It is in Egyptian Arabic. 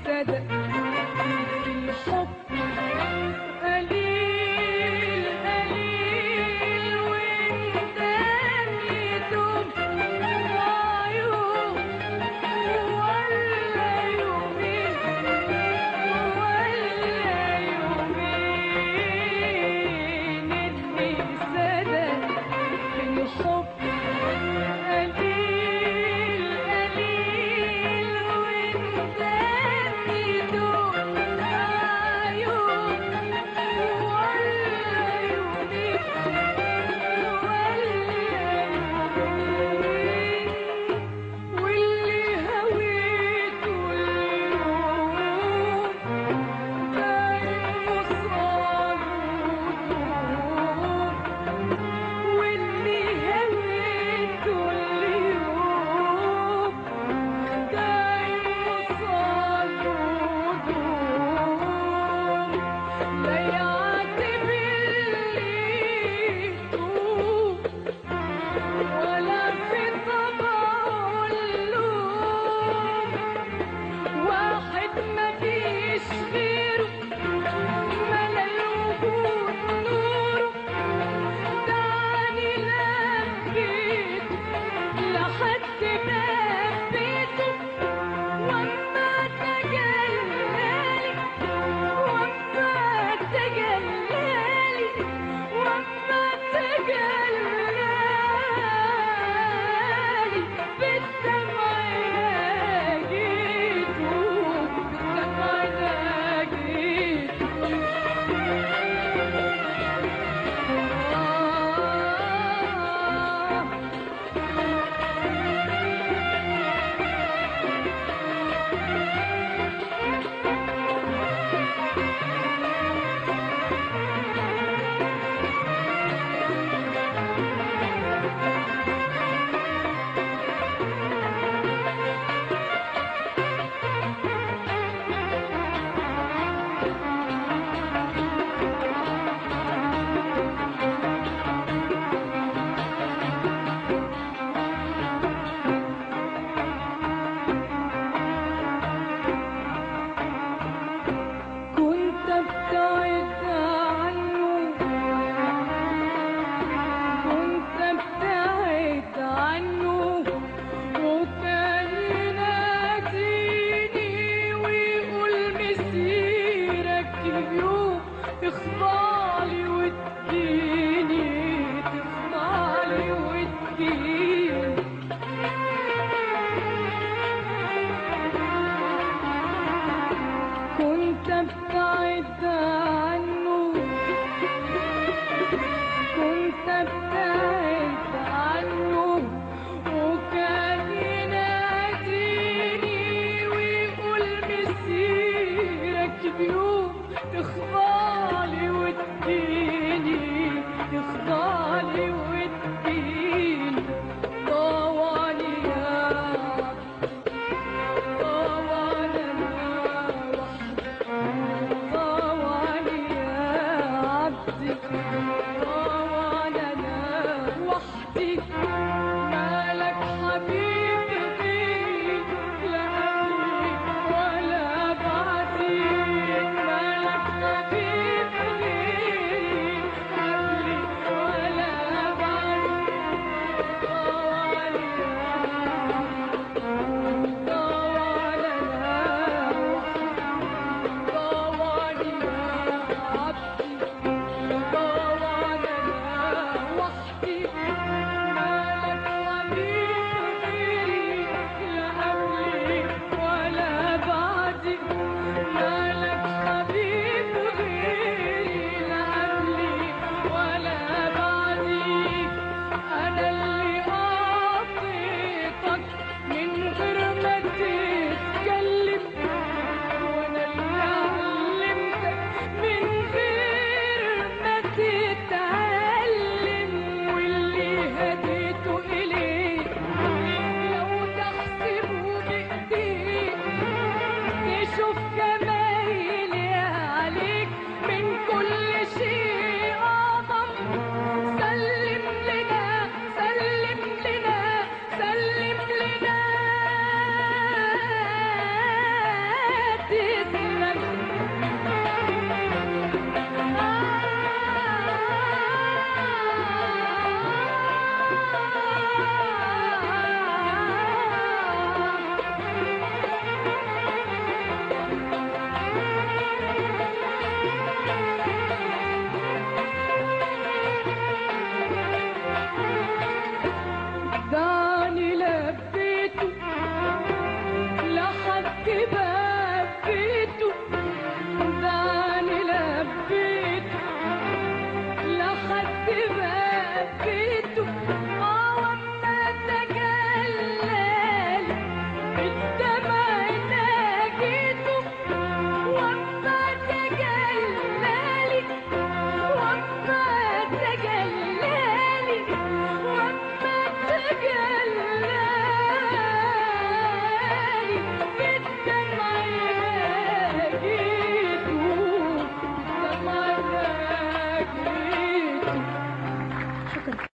صدق الحب قليل قليل وانت يدوم عيون ولا يومين ولا يومين ادي صدق الحب قليل قليل وانت يدوم عيون ولا يومين ولا يومين واللي هويته اليوم دايم وصال ودوم واللي هويته اليوم دايم وصال ودوم لا يعاتب اللي يتوب ولا في طبعه اللوم واحد ما فيش غيره ملا الوجود نوره دعني لبيت لحد ما بيته وما تجلالي وما تجلالي وما تجلالي بالدمع ناجيته بالدمع ناجيته آه كنت ابتعد عنه كنت ابتعد عنه وكان يناديني ويقول مسيرك يوم اخضعلي وتجيني تخضعلي وتجيني كنت ابتعد عنه كنت ابتعد عنه وكان يناديني ويقول مسيرك بيوم تخضعلي وتديني تخضعلي وتديني طوالي يا طوالي طوالي يا عبدي طوال انا وحدي مالك حبيب غيري لا قبلي ولا بعدي مالك حبيب غيري قبلي ولا بعدي طوال يا طوال انا طوالي يا عبدي طوال انا وحدي مالك حبيب غيري لا قبلي ولا بعدي مالك حبيب غيري لا قبلي ولا بعدي انا اللي اعطيتك من غير ما تتكلم وانا اللي علمتك من غير ما تتعلم واللي هديته اليك لو تحسبه بايديك تشوف جمايلي عليك من كل شيء اعظم سلم لنا سلم لنا سلم لنا اجي